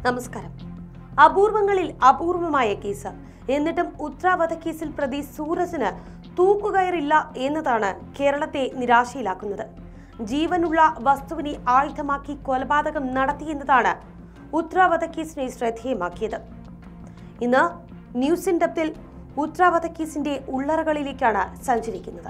നമസ്കാരം അപൂർവങ്ങളിൽ അപൂർവമായ കേസ് എന്നിട്ടും ഉത്ര വധക്കേസിൽ പ്രതി സൂരജിന് തൂക്കുകയറില്ല എന്നതാണ് കേരളത്തെ നിരാശയിലാക്കുന്നത് ജീവനുള്ള വസ്തുവിനെ ആയുധമാക്കി കൊലപാതകം നടത്തിയെന്നതാണ് ഉത്ര വധക്കേസിനെ ശ്രദ്ധേയമാക്കിയത് ഇന്ന് ന്യൂസ് ഇൻ ഡെപ്തിൽ ഉത്ര വധക്കേസിന്റെ ഉള്ളറകളിലേക്കാണ് സഞ്ചരിക്കുന്നത്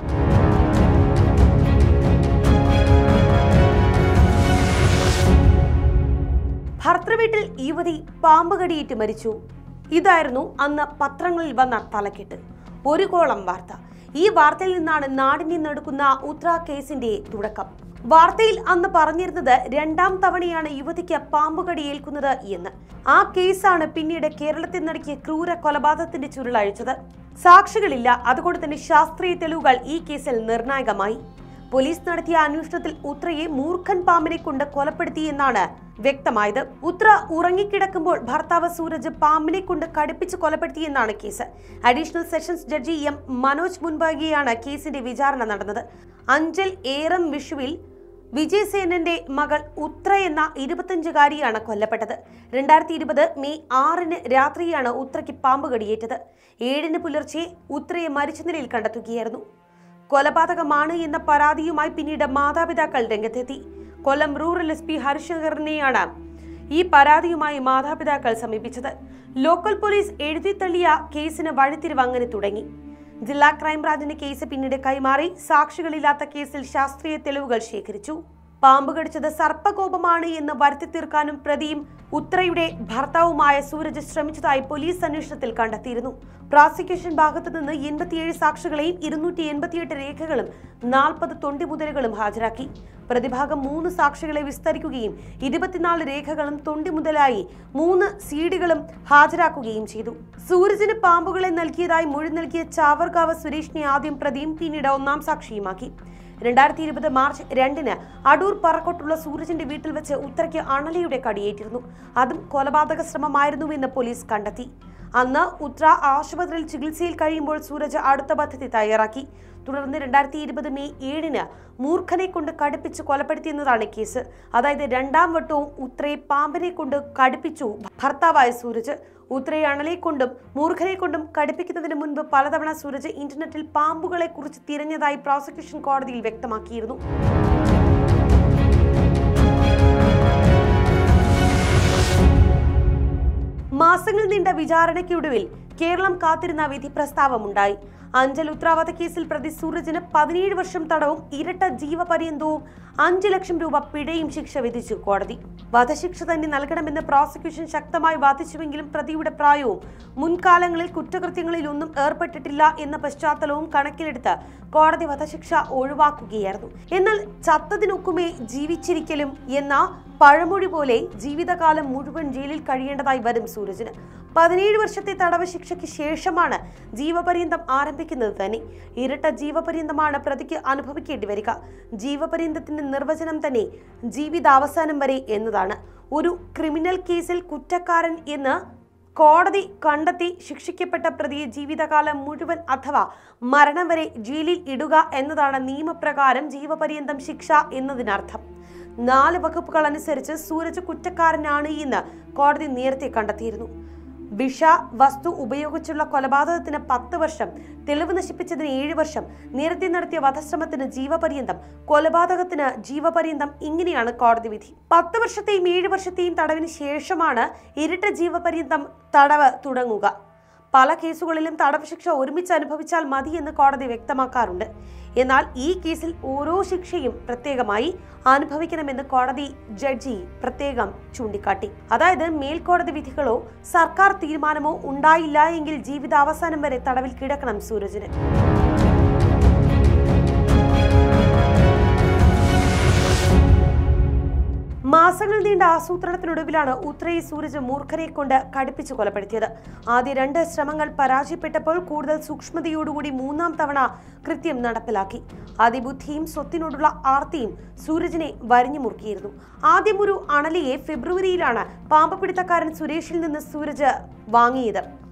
ഭർത്തൃവീട്ടിൽ യുവതി പാമ്പ് കടിയേറ്റ് മരിച്ചു ഇതായിരുന്നു അന്ന് പത്രങ്ങളിൽ വന്ന തലക്കെട്ട് ഒരു കോളം വാർത്ത ഈ വാർത്തയിൽ നിന്നാണ് നാടിനെ നടുക്കുന്ന ഉത്ര കേസിന്റെ തുടക്കം വാർത്തയിൽ അന്ന് പറഞ്ഞിരുന്നത് രണ്ടാം തവണയാണ് യുവതിക്ക് പാമ്പ് കടിയേൽക്കുന്നത് എന്ന് ആ കേസാണ് പിന്നീട് കേരളത്തിൽ നടക്കിയ ക്രൂര കൊലപാതകത്തിന്റെ ചുരുളഴിച്ചത് സാക്ഷികളില്ല അതുകൊണ്ട് തന്നെ ശാസ്ത്രീയ തെളിവുകൾ ഈ കേസിൽ നിർണായകമായി പോലീസ് നടത്തിയ അന്വേഷണത്തിൽ ഉത്രയെ മൂർഖൻ പാമ്പിനെ കൊണ്ട് കൊലപ്പെടുത്തി എന്നാണ് വ്യക്തമായത് ഉത്ര ഉറങ്ങിക്കിടക്കുമ്പോൾ ഭർത്താവ് സൂരജ് പാമ്പിനെ കൊണ്ട് കടുപ്പിച്ച് കൊലപ്പെടുത്തിയെന്നാണ് case additional sessions judge M Manoj മുൻപാകെയാണ് കേസിന്റെ വിചാരണ നടന്നത് അഞ്ചൽ ഏറം വിഷുവിൽ വിജയസേനന്റെ മകൾ ഉത്ര എന്ന ഇരുപത്തഞ്ചുകാരിയാണ് കൊല്ലപ്പെട്ടത് രണ്ടായിരത്തി ഇരുപത് മെയ് ആറിന് രാത്രിയാണ് ഉത്രയ്ക്ക് പാമ്പ് കടിയേറ്റത് ഏഴിന് പുലർച്ചെ ഉത്രയെ മരിച്ച നിലയിൽ കണ്ടെത്തുകയായിരുന്നു കൊലപാതകമാണ് എന്ന പരാതിയുമായി പിന്നീട് മാതാപിതാക്കൾ രംഗത്തെത്തി കൊല്ലം റൂറൽ എസ് പി ഹരിശങ്കറിനെയാണ് ഈ പരാതിയുമായി മാതാപിതാക്കൾ സമീപിച്ചത് ലോക്കൽ പോലീസ് എഴുതിത്തള്ളിയ കേസിന് വഴിത്തിരിവ് അങ്ങനെ തുടങ്ങി ജില്ലാ ക്രൈംബ്രാഞ്ചിന് കേസ് പിന്നീട് കൈമാറി സാക്ഷികളില്ലാത്ത കേസിൽ ശാസ്ത്രീയ തെളിവുകൾ ശേഖരിച്ചു പാമ്പ് കടിച്ചത് സർപ്പകോപമാണ് എന്ന് വരുത്തി തീർക്കാനും പ്രതിയും ഉത്രയുടെ ഭർത്താവുമായ സൂരജ് ശ്രമിച്ചതായി പോലീസ് അന്വേഷണത്തിൽ കണ്ടെത്തിയിരുന്നു പ്രോസിക്യൂഷൻ ഭാഗത്തു നിന്ന് എൺപത്തിയേഴ് സാക്ഷികളെയും ഇരുന്നൂറ്റി എൺപത്തിയെട്ട് രേഖകളും നാൽപ്പത് തൊണ്ടിമുതലുകളും ഹാജരാക്കി പ്രതിഭാഗം മൂന്ന് സാക്ഷികളെ വിസ്തരിക്കുകയും ഇരുപത്തിനാല് രേഖകളും തൊണ്ടിമുതലായി മൂന്ന് സീഡികളും ഹാജരാക്കുകയും ചെയ്തു സൂരജിന് പാമ്പുകളെ നൽകിയതായി മൊഴി നൽകിയ ചാവർകാവ് സുരേഷിനെ ആദ്യം പ്രതിയും പിന്നീട് ഒന്നാം സാക്ഷിയുമാക്കി രണ്ടായിരത്തി ഇരുപത് മാർച്ച് രണ്ടിന് അടൂർ പറക്കോട്ടുള്ള സൂരജിന്റെ വീട്ടിൽ വെച്ച് ഉത്തരയ്ക്ക് അണലിയുടെ കടിയേറ്റിരുന്നു അതും കൊലപാതക ശ്രമമായിരുന്നുവെന്ന് പോലീസ് കണ്ടെത്തി അന്ന് ഉത്ര ആശുപത്രിയിൽ ചികിത്സയിൽ കഴിയുമ്പോൾ സൂരജ് അടുത്ത പദ്ധതി തയ്യാറാക്കി തുടർന്ന് രണ്ടായിരത്തി ഇരുപത് മെയ് ഏഴിന് മൂർഖനെ കൊണ്ട് കടുപ്പിച്ച് കൊലപ്പെടുത്തിയെന്നതാണ് കേസ് അതായത് രണ്ടാം വട്ടവും ഉത്രയെ പാമ്പിനെ കൊണ്ട് കടുപ്പിച്ചു ഭർത്താവായ സൂരജ് ഉത്രയെ അണലെ കൊണ്ടും മൂർഖനെ കൊണ്ടും കടുപ്പിക്കുന്നതിന് മുൻപ് പലതവണ സൂരജ് ഇന്റർനെറ്റിൽ പാമ്പുകളെ കുറിച്ച് തിരഞ്ഞതായി പ്രോസിക്യൂഷൻ കോടതിയിൽ വ്യക്തമാക്കിയിരുന്നു മാസങ്ങൾ നീണ്ട വിചാരണയ്ക്കൊടുവിൽ കേരളം കാത്തിരുന്ന വിധി പ്രസ്താവമുണ്ടായി അഞ്ചൽ ഉത്തരവാദ കേസിൽ പ്രതി സൂരജിന് പതിനേഴ് വർഷം തടവും ഇരട്ട ജീവപര്യന്തവും അഞ്ചു ലക്ഷം രൂപ പിഴയും ശിക്ഷ വിധിച്ചു കോടതി വധശിക്ഷ തന്നെ നൽകണമെന്ന് പ്രോസിക്യൂഷൻ ശക്തമായി വാദിച്ചുവെങ്കിലും പ്രതിയുടെ പ്രായവും മുൻകാലങ്ങളിൽ കുറ്റകൃത്യങ്ങളിൽ ഒന്നും ഏർപ്പെട്ടിട്ടില്ല എന്ന പശ്ചാത്തലവും കണക്കിലെടുത്ത് കോടതി വധശിക്ഷ ഒഴിവാക്കുകയായിരുന്നു എന്നാൽ ചത്തതിനൊക്കുമേ ജീവിച്ചിരിക്കലും എന്ന പഴമൊഴി പോലെ ജീവിതകാലം മുഴുവൻ ജയിലിൽ കഴിയേണ്ടതായി വരും സൂരജിന് പതിനേഴ് വർഷത്തെ തടവ് ശിക്ഷയ്ക്ക് ശേഷമാണ് ജീവപര്യന്തം ആരംഭിക്കുന്നത് തന്നെ ഇരട്ട ജീവപര്യന്തമാണ് പ്രതിക്ക് അനുഭവിക്കേണ്ടി വരിക ജീവപര്യന്തത്തിന്റെ നിർവചനം തന്നെ ജീവിതാവസാനം വരെ എന്നതാണ് ഒരു ക്രിമിനൽ കേസിൽ കുറ്റക്കാരൻ എന്ന് കോടതി കണ്ടെത്തി ശിക്ഷിക്കപ്പെട്ട പ്രതിയെ ജീവിതകാലം മുഴുവൻ അഥവാ മരണം വരെ ജയിലിൽ ഇടുക എന്നതാണ് നിയമപ്രകാരം ജീവപര്യന്തം ശിക്ഷ എന്നതിനർത്ഥം നാല് വകുപ്പുകൾ അനുസരിച്ച് സൂരജ് കുറ്റക്കാരനാണ് എന്ന് കോടതി നേരത്തെ കണ്ടെത്തിയിരുന്നു വിഷ വസ്തു ഉപയോഗിച്ചുള്ള കൊലപാതകത്തിന് പത്ത് വർഷം തെളിവ് നശിപ്പിച്ചതിന് ഏഴ് വർഷം നേരത്തെ നടത്തിയ വധശ്രമത്തിന് ജീവപര്യന്തം കൊലപാതകത്തിന് ജീവപര്യന്തം ഇങ്ങനെയാണ് കോടതി വിധി പത്ത് വർഷത്തെയും ഏഴ് വർഷത്തെയും തടവിന് ശേഷമാണ് ഇരട്ട ജീവപര്യന്തം തടവ് തുടങ്ങുക പല കേസുകളിലും തടവ് ശിക്ഷ ഒരുമിച്ച് അനുഭവിച്ചാൽ മതി എന്ന് കോടതി വ്യക്തമാക്കാറുണ്ട് എന്നാൽ ഈ കേസിൽ ഓരോ ശിക്ഷയും പ്രത്യേകമായി അനുഭവിക്കണമെന്ന് കോടതി ജഡ്ജി പ്രത്യേകം ചൂണ്ടിക്കാട്ടി അതായത് മേൽക്കോടതി വിധികളോ സർക്കാർ തീരുമാനമോ ഉണ്ടായില്ല എങ്കിൽ ജീവിതാവസാനം വരെ തടവിൽ കിടക്കണം സൂരജിന് മാസങ്ങൾ നീണ്ട ആസൂത്രണത്തിനൊടുവിലാണ് ഉത്രയെ സൂരജ് മൂർഖനെ കൊണ്ട് കടുപ്പിച്ച് കൊലപ്പെടുത്തിയത് ആദ്യ രണ്ട് ശ്രമങ്ങൾ പരാജയപ്പെട്ടപ്പോൾ കൂടുതൽ സൂക്ഷ്മതയോടുകൂടി മൂന്നാം തവണ കൃത്യം നടപ്പിലാക്കി അതിബുദ്ധിയും സ്വത്തിനോടുള്ള ആർത്തിയും സൂരജിനെ വരിഞ്ഞു മുറുക്കിയിരുന്നു ആദ്യം ഒരു അണലിയെ ഫെബ്രുവരിയിലാണ് പാമ്പപ്പിടുത്തക്കാരൻ സുരേഷിൽ നിന്ന് സൂരജ് വാങ്ങിയത്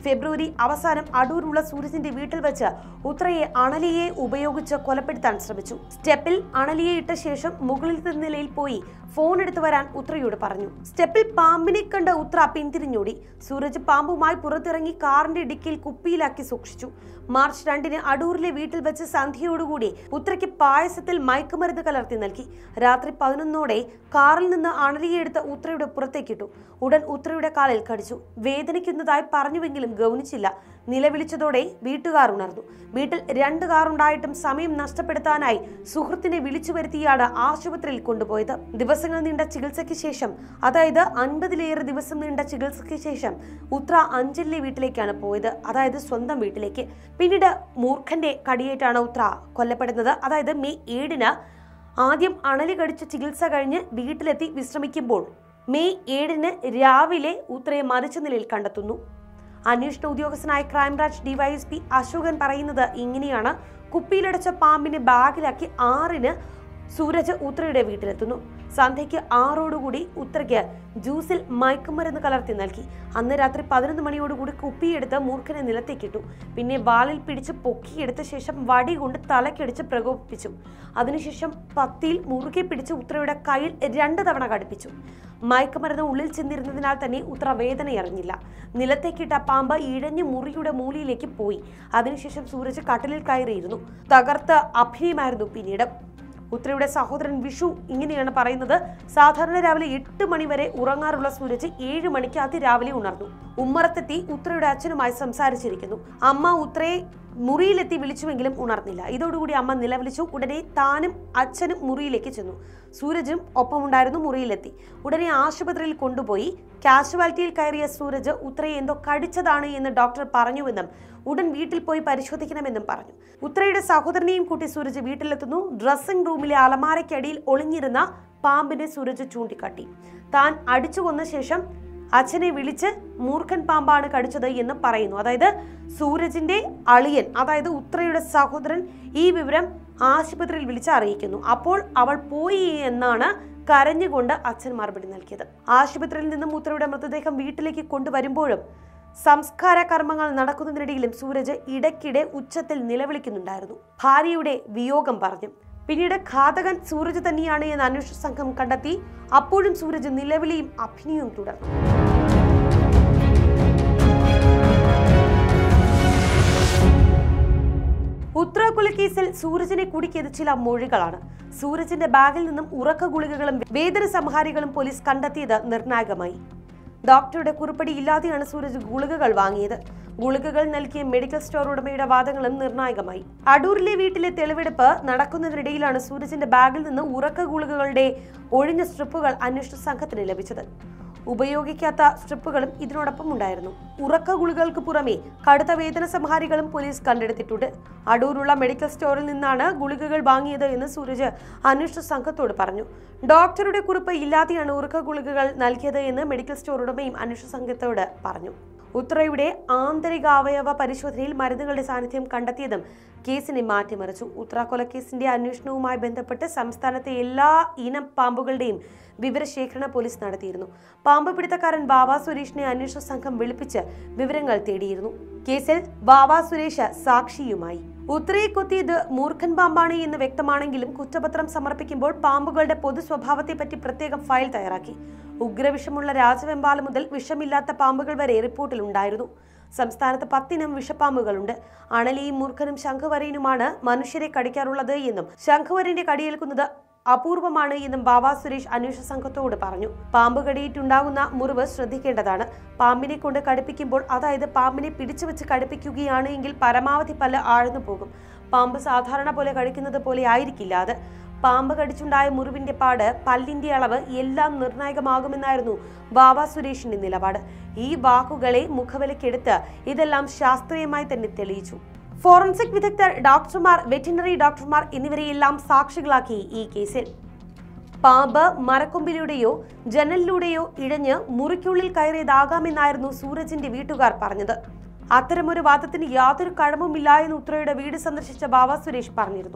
ഫെബ്രുവരി അവസാനം അടൂരുള്ള സൂരജിന്റെ വീട്ടിൽ വെച്ച് ഉത്രയെ അണലിയെ ഉപയോഗിച്ച് കൊലപ്പെടുത്താൻ ശ്രമിച്ചു സ്റ്റെപ്പിൽ അണലിയെ ഇട്ട ശേഷം മുകളിലത്തെ നിലയിൽ പോയി ഫോൺ എടുത്തു വരാൻ ഉത്രയോട് പറഞ്ഞു സ്റ്റെപ്പിൽ പാമ്പിനെ കണ്ട ഉത്ര പിന്തിരിഞ്ഞോടി സൂരജ് പാമ്പുമായി പുറത്തിറങ്ങി കാറിന്റെ ഡിക്കിൽ കുപ്പിയിലാക്കി സൂക്ഷിച്ചു മാർച്ച് രണ്ടിന് അടൂരിലെ വീട്ടിൽ വെച്ച് സന്ധ്യയോടുകൂടി ഉത്രയ്ക്ക് പായസത്തിൽ മയക്കുമരുന്ന് കലർത്തി നൽകി രാത്രി പതിനൊന്നോടെ കാറിൽ നിന്ന് അണലിയെ എടുത്ത് ഉത്രയുടെ പുറത്തേക്കിട്ടു ഉടൻ ഉത്രയുടെ കാലിൽ കടിച്ചു വേദനിക്കുന്നതായി പറഞ്ഞുവെങ്കിലും ഗൗനിച്ചില്ല നിലവിളിച്ചതോടെ വീട്ടുകാർ ഉണർന്നു വീട്ടിൽ രണ്ട് കാറുണ്ടായിട്ടും സമയം നഷ്ടപ്പെടുത്താനായി സുഹൃത്തിനെ വിളിച്ചു വരുത്തിയാണ് ആശുപത്രിയിൽ കൊണ്ടുപോയത് ദിവസങ്ങൾ നീണ്ട ചികിത്സയ്ക്ക് ശേഷം അതായത് അൻപതിലേറെ ദിവസം നീണ്ട ചികിത്സയ്ക്ക് ശേഷം ഉത്ര അഞ്ചലിലെ വീട്ടിലേക്കാണ് പോയത് അതായത് സ്വന്തം വീട്ടിലേക്ക് പിന്നീട് മൂർഖന്റെ കടിയേറ്റാണ് ഉത്ര കൊല്ലപ്പെടുന്നത് അതായത് മെയ് ഏഴിന് ആദ്യം അണലി കടിച്ച ചികിത്സ കഴിഞ്ഞ് വീട്ടിലെത്തി വിശ്രമിക്കുമ്പോൾ മെയ് ഏഴിന് രാവിലെ ഉത്രയെ മരിച്ച നിലയിൽ കണ്ടെത്തുന്നു അന്വേഷണ ഉദ്യോഗസ്ഥനായ ക്രൈംബ്രാഞ്ച് ഡിവൈഎസ്പി അശോകൻ പറയുന്നത് ഇങ്ങനെയാണ് കുപ്പിയിലടച്ച പാമ്പിനെ ബാഗിലാക്കി ആറിന് സൂരജ് ഉത്രയുടെ വീട്ടിലെത്തുന്നു സന്ധ്യയ്ക്ക് ആറോടുകൂടി ഉത്രയ്ക്ക് ജ്യൂസിൽ മയക്കുമരുന്ന് കലർത്തി നൽകി അന്ന് രാത്രി പതിനൊന്ന് മണിയോടുകൂടി കുപ്പിയെടുത്ത് മൂർഖനെ നിലത്തേക്കിട്ടു പിന്നെ വാളിൽ പിടിച്ച് പൊക്കിയെടുത്ത ശേഷം വടി കൊണ്ട് തലക്കടിച്ച് പ്രകോപിപ്പിച്ചു അതിനുശേഷം പത്തിയിൽ മുറുകെ പിടിച്ച് ഉത്രയുടെ കയ്യിൽ രണ്ട് തവണ കടുപ്പിച്ചു മയക്കുമരുന്ന് ഉള്ളിൽ ചെന്നിരുന്നതിനാൽ തന്നെ ഉത്ര വേദനയറിഞ്ഞില്ല നിലത്തേക്കിട്ട പാമ്പ് ഇഴഞ്ഞ് മുറിയുടെ മൂലയിലേക്ക് പോയി അതിനുശേഷം സൂരജ് കട്ടിലിൽ കയറിയിരുന്നു തകർത്ത അഭിനയമായിരുന്നു പിന്നീട് ഉത്രയുടെ സഹോദരൻ വിഷു ഇങ്ങനെയാണ് പറയുന്നത് സാധാരണ രാവിലെ എട്ട് മണി വരെ ഉറങ്ങാറുള്ള സൂരജ് ഏഴ് മണിക്ക് അതിരാവിലെ ഉണർന്നു ഉമ്മറത്തെത്തി ഉത്രയുടെ അച്ഛനുമായി സംസാരിച്ചിരിക്കുന്നു അമ്മ ഉത്രയെ മുറിയിലെത്തി വിളിച്ചുവെങ്കിലും ഉണർന്നില്ല ഇതോടുകൂടി അമ്മ നിലവിളിച്ചു ഉടനെ താനും അച്ഛനും മുറിയിലേക്ക് ചെന്നു സൂരജും ഒപ്പമുണ്ടായിരുന്നു മുറിയിലെത്തി ഉടനെ ആശുപത്രിയിൽ കൊണ്ടുപോയി കാഷ്വാലിറ്റിയിൽ കയറിയ സൂരജ് ഉത്രയെ എന്തോ കടിച്ചതാണ് എന്ന് ഡോക്ടർ പറഞ്ഞുവെന്നും ഉടൻ വീട്ടിൽ പോയി പരിശോധിക്കണമെന്നും പറഞ്ഞു ഉത്രയുടെ സഹോദരനെയും കൂട്ടി സൂരജ് വീട്ടിലെത്തുന്നു ഡ്രസ്സിംഗ് റൂമിലെ അലമാരയ്ക്കടിയിൽ ഒളിഞ്ഞിരുന്ന പാമ്പിനെ സൂരജ് ചൂണ്ടിക്കാട്ടി താൻ അടിച്ചു കൊന്ന ശേഷം അച്ഛനെ വിളിച്ച് മൂർഖൻ പാമ്പാണ് കടിച്ചത് എന്ന് പറയുന്നു അതായത് സൂരജിന്റെ അളിയൻ അതായത് ഉത്രയുടെ സഹോദരൻ ഈ വിവരം ആശുപത്രിയിൽ വിളിച്ച് അറിയിക്കുന്നു അപ്പോൾ അവൾ പോയി എന്നാണ് കരഞ്ഞുകൊണ്ട് അച്ഛൻ മറുപടി നൽകിയത് ആശുപത്രിയിൽ നിന്നും ഉത്രയുടെ മൃതദേഹം വീട്ടിലേക്ക് കൊണ്ടുവരുമ്പോഴും സംസ്കാര കർമ്മങ്ങൾ നടക്കുന്നതിനിടയിലും സൂരജ് ഇടയ്ക്കിടെ ഉച്ചത്തിൽ നിലവിളിക്കുന്നുണ്ടായിരുന്നു ഭാര്യയുടെ വിയോഗം പറഞ്ഞു പിന്നീട് ഘാതകൻ സൂരജ് തന്നെയാണ് എന്ന് അന്വേഷണ സംഘം കണ്ടെത്തി അപ്പോഴും സൂരജ് നിലവിളിയും അഭിനയവും തുടർന്നു ഉത്തര കൊലക്കേസിൽ സൂരജിനെ കുടുക്കിയത് ചില മൊഴികളാണ് സൂരജിന്റെ ബാഗിൽ നിന്നും ഉറക്ക ഗുളികകളും വേദന സംഹാരികളും പോലീസ് കണ്ടെത്തിയത് നിർണായകമായി ഡോക്ടറുടെ കുറിപ്പടി ഇല്ലാതെയാണ് സൂരജ് ഗുളികകൾ വാങ്ങിയത് ഗുളികകൾ നൽകിയ മെഡിക്കൽ സ്റ്റോർ ഉടമയുടെ വാദങ്ങളും നിർണായകമായി അടൂരിലെ വീട്ടിലെ തെളിവെടുപ്പ് നടക്കുന്നതിനിടയിലാണ് സൂരജിന്റെ ബാഗിൽ നിന്ന് ഉറക്ക ഗുളികകളുടെ ഒഴിഞ്ഞ സ്ട്രിപ്പുകൾ അന്വേഷണ സംഘത്തിന് ലഭിച്ചത് ഉപയോഗിക്കാത്ത സ്ട്രിപ്പുകളും ഇതിനോടൊപ്പം ഉണ്ടായിരുന്നു ഉറക്ക ഗുളികൾക്ക് പുറമെ കടുത്ത വേദന സംഹാരികളും പോലീസ് കണ്ടെടുത്തിട്ടുണ്ട് അടൂരുള്ള മെഡിക്കൽ സ്റ്റോറിൽ നിന്നാണ് ഗുളികകൾ വാങ്ങിയത് എന്ന് സൂരജ് അന്വേഷണ സംഘത്തോട് പറഞ്ഞു ഡോക്ടറുടെ കുറിപ്പ് ഇല്ലാതെയാണ് ഉറക്ക ഗുളികകൾ നൽകിയത് എന്ന് മെഡിക്കൽ സ്റ്റോർ ഉടമയും അന്വേഷണ സംഘത്തോട് പറഞ്ഞു ഉത്രയുടെ ആന്തരികാവയവ പരിശോധനയിൽ മരുന്നുകളുടെ സാന്നിധ്യം കണ്ടെത്തിയതും കേസിനെ മാറ്റിമറിച്ചു ഉത്ര കൊലക്കേസിന്റെ അന്വേഷണവുമായി ബന്ധപ്പെട്ട് സംസ്ഥാനത്തെ എല്ലാ ഇനം പാമ്പുകളുടെയും വിവരശേഖരണ പോലീസ് നടത്തിയിരുന്നു പാമ്പ് പിടുത്തക്കാരൻ ബാബ സുരേഷിനെ അന്വേഷണ സംഘം വിളിപ്പിച്ച് വിവരങ്ങൾ തേടിയിരുന്നു കേസിൽ ബാബ സുരേഷ് സാക്ഷിയുമായി ഉത്രയെ കൊത്തിയത് മൂർഖൻ പാമ്പാണ് എന്ന് വ്യക്തമാണെങ്കിലും കുറ്റപത്രം സമർപ്പിക്കുമ്പോൾ പാമ്പുകളുടെ പൊതു സ്വഭാവത്തെപ്പറ്റി പ്രത്യേകം ഫയൽ തയ്യാറാക്കി ഉഗ്രവിഷമുള്ള രാജവെമ്പാല മുതൽ വിഷമില്ലാത്ത പാമ്പുകൾ വരെ റിപ്പോർട്ടിൽ ഉണ്ടായിരുന്നു സംസ്ഥാനത്ത് പത്തിനം വിഷപ്പാമ്പുകളുണ്ട് അണലിയും മൂർഖനും ശംഖുവരയനുമാണ് മനുഷ്യരെ കടിക്കാറുള്ളത് എന്നും ശംഖുവരന്റെ കടിയേൽക്കുന്നത് അപൂർവമാണ് എന്നും ബാബ സുരേഷ് അന്വേഷണ സംഘത്തോട് പറഞ്ഞു പാമ്പ് കടിയിട്ടുണ്ടാകുന്ന മുറിവ് ശ്രദ്ധിക്കേണ്ടതാണ് പാമ്പിനെ കൊണ്ട് കടുപ്പിക്കുമ്പോൾ അതായത് പാമ്പിനെ പിടിച്ചു വെച്ച് കടുപ്പിക്കുകയാണ് എങ്കിൽ പരമാവധി പല്ല് ആഴ്ന്നു പോകും പാമ്പ് സാധാരണ പോലെ കഴിക്കുന്നത് പോലെ ആയിരിക്കില്ല അത് പാമ്പ് കടിച്ചുണ്ടായ മുറിവിന്റെ പാട് പല്ലിന്റെ അളവ് എല്ലാം നിർണായകമാകുമെന്നായിരുന്നു ബാബ സുരേഷിന്റെ നിലപാട് ഈ വാക്കുകളെ മുഖവിലക്കെടുത്ത് ഇതെല്ലാം ശാസ്ത്രീയമായി തന്നെ തെളിയിച്ചു ഫോറൻസിക് വിദഗ്ധർ ഡോക്ടർമാർ വെറ്റിനറി ഡോക്ടർമാർ എന്നിവരെയെല്ലാം സാക്ഷികളാക്കി ഈ കേസിൽ പാമ്പ് മരക്കൊമ്പിലൂടെയോ ജനലിലൂടെയോ ഇഴഞ്ഞ് മുറിക്കുള്ളിൽ കയറിയതാകാമെന്നായിരുന്നു സൂരജിന്റെ വീട്ടുകാർ പറഞ്ഞത് അത്തരമൊരു വാദത്തിന് യാതൊരു കഴമ്പുമില്ല എന്ന് ഉത്രയുടെ വീട് സന്ദർശിച്ച ബാബ സുരേഷ് പറഞ്ഞിരുന്നു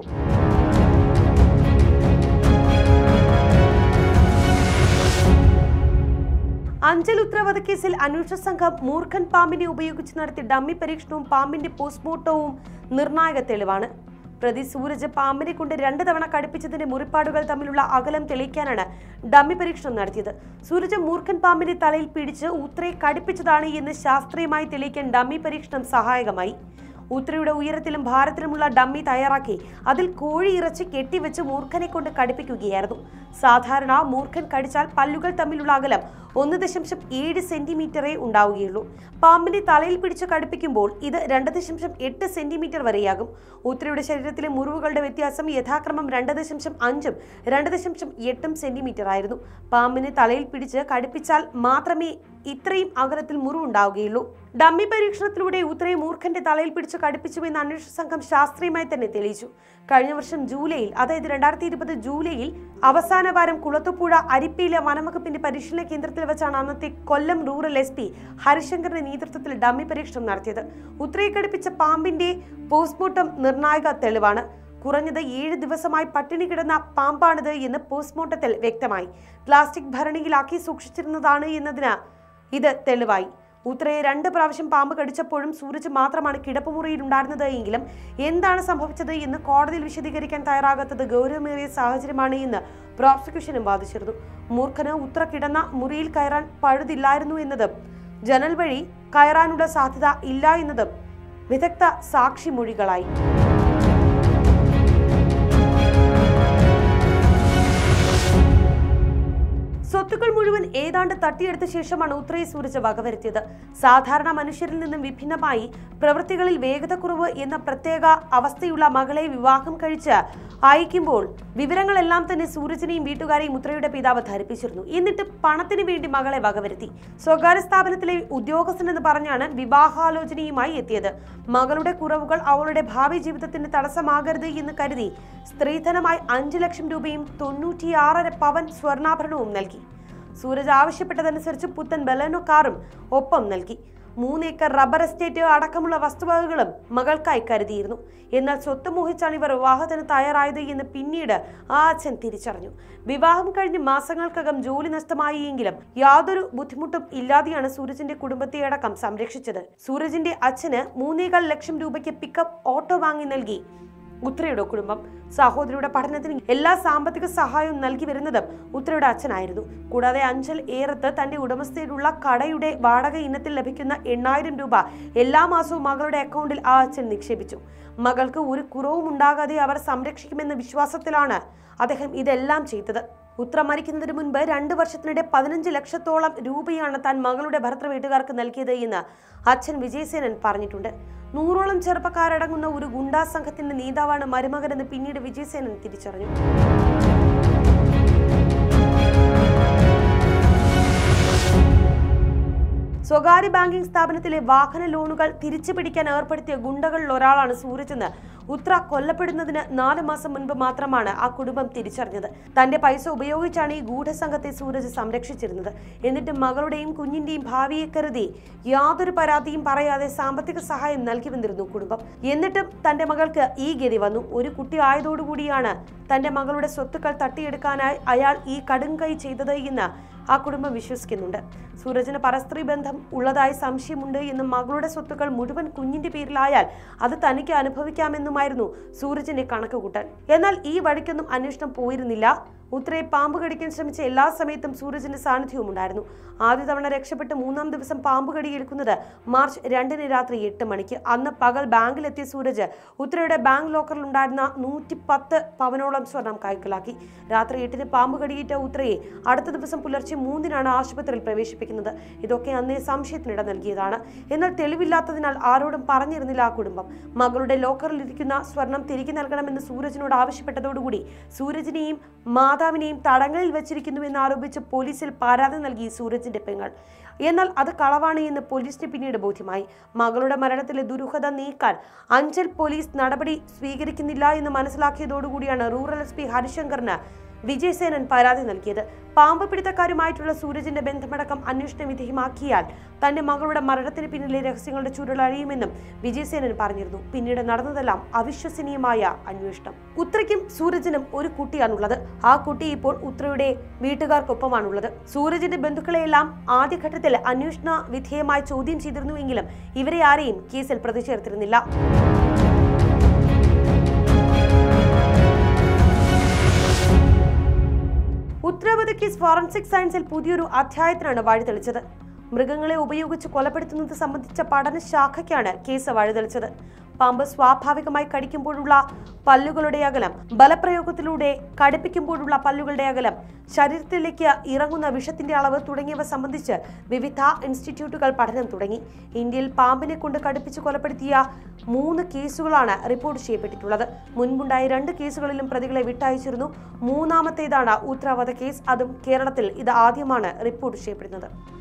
അഞ്ചൽ ഉത്തരവാദ കേസിൽ അന്വേഷണ സംഘം മൂർഖൻ പാമ്പിനെ ഉപയോഗിച്ച് നടത്തിയ ഡമ്മി പരീക്ഷണവും പാമ്പിന്റെ പോസ്റ്റ്മോർട്ടവും നിർണായക തെളിവാണ് പ്രതി സൂരജ് പാമ്പിനെ കൊണ്ട് രണ്ട് തവണ കടുപ്പിച്ചതിന്റെ മുറിപ്പാടുകൾ തമ്മിലുള്ള അകലം തെളിയിക്കാനാണ് ഡമ്മി പരീക്ഷണം നടത്തിയത് സൂരജ് മൂർഖൻ പാമ്പിന്റെ തലയിൽ പിടിച്ച് ഉത്രയെ കടുപ്പിച്ചതാണ് എന്ന് ശാസ്ത്രീയമായി തെളിയിക്കാൻ ഡമ്മി പരീക്ഷണം സഹായകമായി ഉത്രയുടെ ഉയരത്തിലും ഭാരത്തിലുമുള്ള ഡമ്മി തയ്യാറാക്കി അതിൽ കോഴി ഇറച്ചി കെട്ടിവെച്ച് മൂർഖനെ കൊണ്ട് കടുപ്പിക്കുകയായിരുന്നു സാധാരണ മൂർഖൻ കടിച്ചാൽ പല്ലുകൾ തമ്മിലുള്ള അകലം ഒന്ന് ദശാംശം ഏഴ് സെന്റിമീറ്ററേ ഉണ്ടാവുകയുള്ളൂ പാമ്പിന്റെ തലയിൽ പിടിച്ച് കടുപ്പിക്കുമ്പോൾ ഇത് രണ്ട് ദശാംശം എട്ട് സെന്റിമീറ്റർ വരെയാകും ഉത്രയുടെ ശരീരത്തിലെ മുറിവുകളുടെ വ്യത്യാസം യഥാക്രമം രണ്ട് ദശാംശം അഞ്ചും രണ്ട് ദശാംശം എട്ടും സെന്റിമീറ്റർ ആയിരുന്നു പാമ്പിനെ തലയിൽ പിടിച്ച് കടുപ്പിച്ചാൽ മാത്രമേ ഇത്രയും അകലത്തിൽ മുറിവുണ്ടാവുകയുള്ളൂ ഡമ്മി പരീക്ഷണത്തിലൂടെ ഉത്രയെ മൂർഖന്റെ തലയിൽ പിടിച്ച് കടുപ്പിച്ചുവെന്ന് അന്വേഷണ സംഘം ശാസ്ത്രീയമായി തന്നെ തെളിയിച്ചു കഴിഞ്ഞ വർഷം ജൂലൈയിൽ അതായത് രണ്ടായിരത്തി ഇരുപത് ജൂലൈയിൽ അവസാന വാരം കുളത്തുപുഴ അരിപ്പയിലെ വനംവകുപ്പിന്റെ പരിശീലന കേന്ദ്രത്തിൽ വെച്ചാണ് അന്നത്തെ കൊല്ലം റൂറൽ എസ് പി ഹരിശങ്കറിന്റെ നേതൃത്വത്തിൽ ഡമ്മി പരീക്ഷണം നടത്തിയത് ഉത്രയെ കടുപ്പിച്ച പാമ്പിന്റെ പോസ്റ്റ്മോർട്ടം നിർണായക തെളിവാണ് കുറഞ്ഞത് ഏഴ് ദിവസമായി പട്ടിണി കിടന്ന പാമ്പാണിത് എന്ന് പോസ്റ്റ്മോർട്ടത്തിൽ വ്യക്തമായി പ്ലാസ്റ്റിക് ഭരണിയിലാക്കി സൂക്ഷിച്ചിരുന്നതാണ് എന്നതിന് ഇത് തെളിവായി ഉത്രയെ രണ്ട് പ്രാവശ്യം പാമ്പ് കടിച്ചപ്പോഴും സൂരജ് മാത്രമാണ് കിടപ്പുമുറിയിൽ ഉണ്ടായിരുന്നത് എങ്കിലും എന്താണ് സംഭവിച്ചത് എന്ന് കോടതിയിൽ വിശദീകരിക്കാൻ തയ്യാറാകാത്തത് ഗൗരവമേറിയ സാഹചര്യമാണ് എന്ന് പ്രോസിക്യൂഷനും വാദിച്ചിരുന്നു മൂർഖന് ഉത്ര കിടന്ന മുറിയിൽ കയറാൻ പഴുതില്ലായിരുന്നു എന്നതും ജനൽ വഴി കയറാനുള്ള സാധ്യത ഇല്ല എന്നതും വിദഗ്ധ സാക്ഷിമൊഴികളായി സ്വത്തുക്കൾ മുഴുവൻ ഏതാണ്ട് തട്ടിയെടുത്ത ശേഷമാണ് ഉത്രയെ സൂരജ് വകവരുത്തിയത് സാധാരണ മനുഷ്യരിൽ നിന്നും വിഭിന്നമായി പ്രവൃത്തികളിൽ വേഗതക്കുറവ് എന്ന പ്രത്യേക അവസ്ഥയുള്ള മകളെ വിവാഹം കഴിച്ച് അയക്കുമ്പോൾ വിവരങ്ങളെല്ലാം തന്നെ സൂരജിനെയും വീട്ടുകാരെയും ഉത്രയുടെ പിതാവ് ധരിപ്പിച്ചിരുന്നു എന്നിട്ട് പണത്തിന് വേണ്ടി മകളെ വകവരുത്തി സ്വകാര്യ സ്ഥാപനത്തിലെ ഉദ്യോഗസ്ഥനെന്ന് പറഞ്ഞാണ് വിവാഹാലോചനയുമായി എത്തിയത് മകളുടെ കുറവുകൾ അവളുടെ ഭാവി ജീവിതത്തിന് തടസ്സമാകരുത് എന്ന് കരുതി സ്ത്രീധനമായി അഞ്ചു ലക്ഷം രൂപയും തൊണ്ണൂറ്റിയാറര പവൻ സ്വർണ്ണാഭരണവും നൽകി സൂരജ് ആവശ്യപ്പെട്ടതനുസരിച്ച് പുത്തൻ ബലനോ കാറും ഒപ്പം നൽകി മൂന്നേക്കർ റബ്ബർ എസ്റ്റേറ്റ് അടക്കമുള്ള വസ്തുവകകളും മകൾക്കായി കരുതിയിരുന്നു എന്നാൽ സ്വത്ത് മോഹിച്ചാണ് ഇവർ വിവാഹത്തിന് തയ്യാറായത് എന്ന് പിന്നീട് ആ അച്ഛൻ തിരിച്ചറിഞ്ഞു വിവാഹം കഴിഞ്ഞ് മാസങ്ങൾക്കകം ജോലി നഷ്ടമായി എങ്കിലും യാതൊരു ബുദ്ധിമുട്ടും ഇല്ലാതെയാണ് സൂരജിന്റെ കുടുംബത്തെ അടക്കം സംരക്ഷിച്ചത് സൂരജിന്റെ അച്ഛന് മൂന്നേകാൽ ലക്ഷം രൂപയ്ക്ക് പിക്കപ്പ് ഓട്ടോ വാങ്ങി നൽകി ഉത്രയുടെ കുടുംബം സഹോദരിയുടെ പഠനത്തിന് എല്ലാ സാമ്പത്തിക സഹായവും നൽകി വരുന്നതും ഉത്രയുടെ അച്ഛനായിരുന്നു കൂടാതെ അഞ്ചൽ ഏറത്ത് തന്റെ ഉടമസ്ഥയിലുള്ള കടയുടെ വാടക ഇനത്തിൽ ലഭിക്കുന്ന എണ്ണായിരം രൂപ എല്ലാ മാസവും മകളുടെ അക്കൗണ്ടിൽ ആ അച്ഛൻ നിക്ഷേപിച്ചു മകൾക്ക് ഒരു കുറവും ഉണ്ടാകാതെ അവർ സംരക്ഷിക്കുമെന്ന വിശ്വാസത്തിലാണ് അദ്ദേഹം ഇതെല്ലാം ചെയ്തത് ഉത്ര മരിക്കുന്നതിന് മുൻപ് രണ്ട് വർഷത്തിനിടെ പതിനഞ്ച് ലക്ഷത്തോളം രൂപയാണ് താൻ മകളുടെ ഭർത്തൃ വീട്ടുകാർക്ക് നൽകിയത് എന്ന് അച്ഛൻ വിജയസേനൻ പറഞ്ഞിട്ടുണ്ട് നൂറോളം ചെറുപ്പക്കാരടങ്ങുന്ന ഒരു ഗുണ്ടാ സംഘത്തിന്റെ നേതാവാണ് മരുമകനെന്ന് പിന്നീട് വിജയസേനൻ തിരിച്ചറിഞ്ഞു സ്വകാര്യ ബാങ്കിംഗ് സ്ഥാപനത്തിലെ വാഹന ലോണുകൾ തിരിച്ചു പിടിക്കാൻ ഏർപ്പെടുത്തിയ ഗുണ്ടകളിൽ ഒരാളാണ് സൂരജ് എന്ന് ഉത്ര കൊല്ലപ്പെടുന്നതിന് നാല് മാസം മുൻപ് മാത്രമാണ് ആ കുടുംബം തിരിച്ചറിഞ്ഞത് തന്റെ പൈസ ഉപയോഗിച്ചാണ് ഈ ഗൂഢസംഘത്തെ സൂരജ് സംരക്ഷിച്ചിരുന്നത് എന്നിട്ട് മകളുടെയും കുഞ്ഞിന്റെയും ഭാവിയെ കരുതി യാതൊരു പരാതിയും പറയാതെ സാമ്പത്തിക സഹായം നൽകി വന്നിരുന്നു കുടുംബം എന്നിട്ടും തന്റെ മകൾക്ക് ഈ ഗതി വന്നു ഒരു കുട്ടി ആയതോടുകൂടിയാണ് തന്റെ മകളുടെ സ്വത്തുക്കൾ തട്ടിയെടുക്കാനായി അയാൾ ഈ കടുംകൈ ചെയ്തത് എന്ന് ആ കുടുംബം വിശ്വസിക്കുന്നുണ്ട് സൂരജിന് പരസ്ത്രീ ബന്ധം ഉള്ളതായി സംശയമുണ്ട് എന്നും മകളുടെ സ്വത്തുക്കൾ മുഴുവൻ കുഞ്ഞിന്റെ പേരിലായാൽ അത് തനിക്ക് അനുഭവിക്കാമെന്നുമായിരുന്നു സൂരജിന്റെ കണക്കുകൂട്ടൽ എന്നാൽ ഈ വഴിക്കൊന്നും അന്വേഷണം പോയിരുന്നില്ല ഉത്രയെ പാമ്പ് കടിക്കാൻ ശ്രമിച്ച എല്ലാ സമയത്തും സൂരജിന്റെ സാന്നിധ്യവും ഉണ്ടായിരുന്നു ആദ്യ തവണ രക്ഷപ്പെട്ട് മൂന്നാം ദിവസം പാമ്പ് കടിയേൽക്കുന്നത് മാർച്ച് രണ്ടിന് രാത്രി എട്ട് മണിക്ക് അന്ന് പകൽ ബാങ്കിലെത്തിയ സൂരജ് ഉത്രയുടെ ബാങ്ക് ലോക്കറിൽ ഉണ്ടായിരുന്ന നൂറ്റി പത്ത് പവനോളം സ്വർണം കൈക്കലാക്കി രാത്രി എട്ടിന് പാമ്പ് കടിയേറ്റ ഉത്രയെ അടുത്ത ദിവസം പുലർച്ചെ മൂന്നിനാണ് ആശുപത്രിയിൽ പ്രവേശിപ്പിക്കുന്നത് ഇതൊക്കെ അന്നേ സംശയത്തിനിട നൽകിയതാണ് എന്നാൽ തെളിവില്ലാത്തതിനാൽ ആരോടും പറഞ്ഞിരുന്നില്ല ആ കുടുംബം മകളുടെ ലോക്കറിൽ ഇരിക്കുന്ന സ്വർണം തിരികെ നൽകണമെന്ന് സൂരജിനോട് ആവശ്യപ്പെട്ടതോടുകൂടി സൂരജിനെയും മാതാവിനെയും തടങ്കലിൽ വെച്ചിരിക്കുന്നുവെന്ന് ആരോപിച്ച് പോലീസിൽ പരാതി നൽകി സൂരജിന്റെ പെങ്ങൾ എന്നാൽ അത് കളവാണ് എന്ന് പോലീസിന് പിന്നീട് ബോധ്യമായി മകളുടെ മരണത്തിലെ ദുരൂഹത നീക്കാൻ അഞ്ചൽ പോലീസ് നടപടി സ്വീകരിക്കുന്നില്ല എന്ന് മനസ്സിലാക്കിയതോടുകൂടിയാണ് റൂറൽ എസ് പി ഹരിശങ്കറിന് വിജയസേനൻ പരാതി നൽകിയത് പാമ്പ് പിടുത്തക്കാരുമായിട്ടുള്ള സൂരജിന്റെ ബന്ധമടക്കം അന്വേഷണ വിധേയമാക്കിയാൽ തന്റെ മകളുടെ മരണത്തിന് പിന്നിലെ രഹസ്യങ്ങളുടെ ചുരുളഴിയുമെന്നും വിജയസേനൻ പറഞ്ഞിരുന്നു പിന്നീട് നടന്നതെല്ലാം അവിശ്വസനീയമായ അന്വേഷണം ഉത്രയ്ക്കും സൂരജിനും ഒരു കുട്ടിയാണുള്ളത് ആ കുട്ടി ഇപ്പോൾ ഉത്രയുടെ വീട്ടുകാർക്കൊപ്പമാണുള്ളത് സൂരജിന്റെ ബന്ധുക്കളെയെല്ലാം ആദ്യഘട്ടത്തിൽ അന്വേഷണ വിധേയമായി ചോദ്യം ചെയ്തിരുന്നുവെങ്കിലും ഇവരെ ആരെയും കേസിൽ പ്രതി ചേർത്തിരുന്നില്ല ഉത്തരവാദ കേസ് ഫോറൻസിക് സയൻസിൽ പുതിയൊരു അധ്യായത്തിനാണ് വഴിതെളിച്ചത് മൃഗങ്ങളെ ഉപയോഗിച്ച് കൊലപ്പെടുത്തുന്നത് സംബന്ധിച്ച പഠനശാഖയ്ക്കാണ് കേസ് വഴിതെളിച്ചത് പാമ്പ് സ്വാഭാവികമായി കടിക്കുമ്പോഴുള്ള പല്ലുകളുടെ അകലം ബലപ്രയോഗത്തിലൂടെ കടുപ്പിക്കുമ്പോഴുള്ള പല്ലുകളുടെ അകലം ശരീരത്തിലേക്ക് ഇറങ്ങുന്ന വിഷത്തിന്റെ അളവ് തുടങ്ങിയവ സംബന്ധിച്ച് വിവിധ ഇൻസ്റ്റിറ്റ്യൂട്ടുകൾ പഠനം തുടങ്ങി ഇന്ത്യയിൽ പാമ്പിനെ കൊണ്ട് കടുപ്പിച്ച് കൊലപ്പെടുത്തിയ മൂന്ന് കേസുകളാണ് റിപ്പോർട്ട് ചെയ്യപ്പെട്ടിട്ടുള്ളത് മുൻപുണ്ടായ രണ്ട് കേസുകളിലും പ്രതികളെ വിട്ടയച്ചിരുന്നു മൂന്നാമത്തേതാണ് ഉത്തരവാദ കേസ് അതും കേരളത്തിൽ ഇത് ആദ്യമാണ് റിപ്പോർട്ട് ചെയ്യപ്പെടുന്നത്